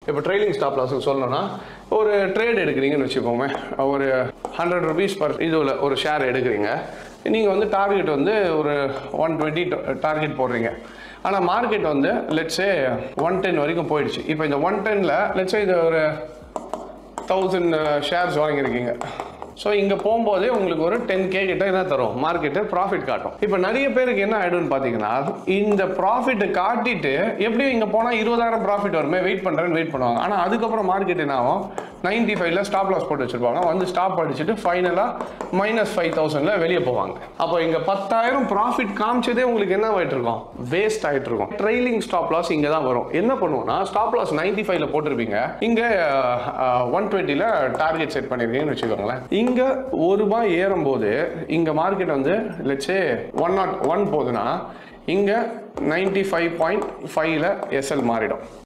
இப்போ trailing stop loss சொல்லணும்னா ஒரு ட்ரேட் எடுக்கிறீங்கன்னு வச்சுக்கோங்க ஒரு ஹண்ட்ரட் ருபீஸ் பர் இதுல ஒரு ஷேர் எடுக்கிறீங்க நீங்கள் வந்து டார்கெட் வந்து ஒரு ஒன் டுவெண்ட்டி டார்கெட் போடுறீங்க ஆனால் மார்க்கெட் வந்து லெட்ஸே ஒன் டென் வரைக்கும் போயிடுச்சு இப்போ இந்த ஒன் டெனில் லெட்ஸே இது ஒரு தௌசண்ட் ஷேர்ஸ் வாங்கியிருக்கீங்க ஸோ இங்கே போகும்போதே உங்களுக்கு ஒரு டென் கே கிட்ட என்ன தரும் மார்க்கெட்டு ப்ராஃபிட் காட்டும் இப்போ நிறைய பேருக்கு என்ன ஆயிடும்னு பார்த்தீங்கன்னா இந்த ப்ராஃபிட்டை காட்டிட்டு எப்படியும் இங்கே போனால் இருபதாயிரம் ப்ராஃபிட் வருமே வெயிட் பண்ணுறேன்னு வெயிட் பண்ணுவாங்க ஆனால் அதுக்கப்புறம் மார்க்கெட் என்ன ஆகும் நைன்டி ஃபைவ்ல ஸ்டாப் லாஸ் போட்டு வச்சிருப்பாங்க வந்து ஸ்டாப் அடிச்சுட்டு ஃபைனலாக மைனஸ் ஃபைவ் தௌசண்டில் வெளியே போவாங்க அப்போ இங்கே பத்தாயிரம் ப்ராஃபிட் காமிச்சதே உங்களுக்கு என்ன ஆகிட்டு இருக்கும் வேஸ்ட் ஆகிட்டு இருக்கும் ட்ரைலிங் ஸ்டாப் லாஸ் இங்கே தான் வரும் என்ன பண்ணுவோம்னா ஸ்டாப் லாஸ் நைன்டி ஃபைவ்ல போட்டிருப்பீங்க இங்கே ஒன் டுவெண்ட்டியில் டார்கெட் செட் பண்ணியிருக்கீங்கன்னு வச்சுக்கோங்களேன் இங்கே ஒரு ரூபாய் ஏறும்போது இங்கே மார்க்கெட் வந்து லட்சே ஒன் நாட் ஒன் போகுதுன்னா இங்கே நைன்டி ஃபைவ் பாயிண்ட் ஃபைவ்ல எஸ்எல் மாறிடும்